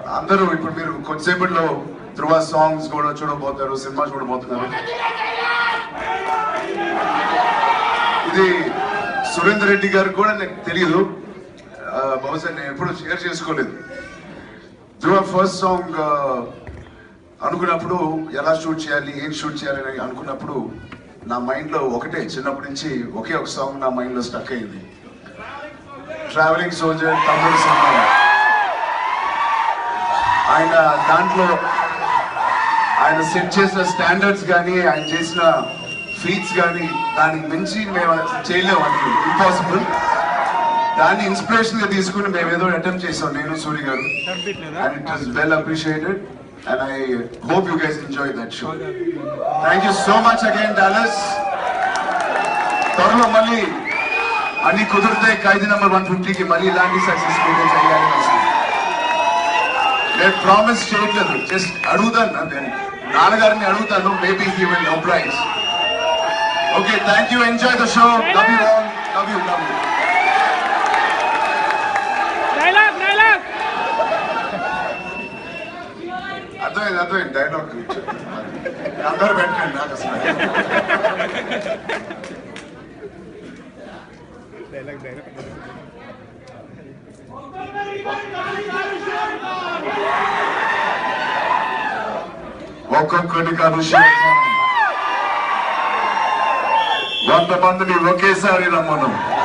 అందరూ ఇప్పుడు మీరు కొద్దిసేపట్లో ధృవ సాంగ్స్ కూడా చూడబోతారు సినిమా చూడబోతున్నారు ఇది సురేందర్ రెడ్డి గారు కూడా నాకు తెలియదు ఆ, బహుశా నేను ఎప్పుడు షేర్ చేసుకోలేదు ధృవ ఫస్ట్ సాంగ్ అనుకున్నప్పుడు ఎలా షూట్ చేయాలి ఏం షూట్ చేయాలి అని అనుకున్నప్పుడు నా మైండ్లో ఒకటే చిన్నప్పటి నుంచి ఒకే ఒక సాంగ్ నా మైండ్లో స్టక్ అయింది ట్రావెలింగ్ సోల్జర్ తమ్ముడు సినిమా ఆయన దాంట్లో ఆయన సెట్ చేసిన స్టాండర్డ్స్ కానీ ఆయన చేసిన ఫీట్స్ కానీ దానికి మించి మేము అసలు చేయలేము అది ఇంపాసిబుల్ దాన్ని ఇన్స్పిరేషన్ గా తీసుకుని మేము ఏదో అటెంప్ట్ చేసాం నేను సూరి గారు and it was well appreciated and I hope you guys enjoy that show thank you so much again Dallas త్వరలో మళ్ళీ అన్ని కుదిరితే ఖైదీ నెంబర్ వన్ ఫిఫ్టీకి మళ్ళీ ఇలాంటి సక్సెస్ చేయాలని వస్తుంది నేను ప్రామిస్ చేయట్లేదు జస్ట్ అడుగుతాను అంతే నాన్నగారిని అడుగుతాను maybe he will apprise okay thank you enjoy the show love you love you love you dialogue dialogue అర్థమైంది అర్థమైంది డైలాగ్ అందరు పెట్టండి నాకు అసలు డైలాగ్ డైలాగ్ ఒక్కొక్కటి కాదు శేఖం. వంద మందిని ఒకేసారి రమ్మను